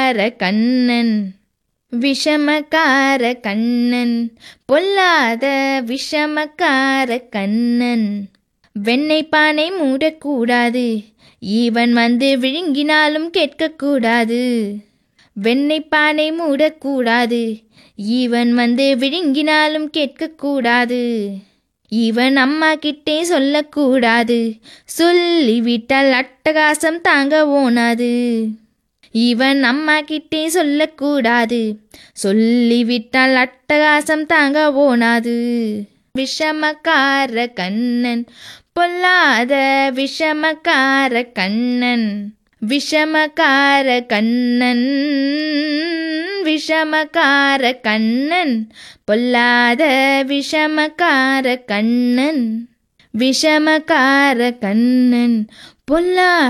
விஷமக்கார கண்ணன் விஷமக்கார கண்ணன் பொல்லாத விஷமக்கார கண்ணன் வெண்ணெய் பானை மூடக்கூடாது இவன் வந்து விழுங்கினாலும் கேட்கக்கூடாது வெண்ணெய் பானை மூடக்கூடாது இவன் வந்து விழுங்கினாலும் கேட்கக்கூடாது இவன் அம்மா கிட்டே சொல்லக்கூடாது சொல்லிவிட்டால் அட்டகாசம் தாங்க ஓனாது இவன் அம்மா கிட்டே சொல்லக்கூடாது சொல்லிவிட்டால் அட்டகாசம் தாங்க ஓனாது விஷமக்கார கண்ணன் பொல்லாத விஷமக்கார கண்ணன் விஷமக்கார கண்ணன் விஷமக்கார கண்ணன் பொல்லாத விஷமக்கார கண்ணன் விஷமக்கார கண்ணன் பொல்லா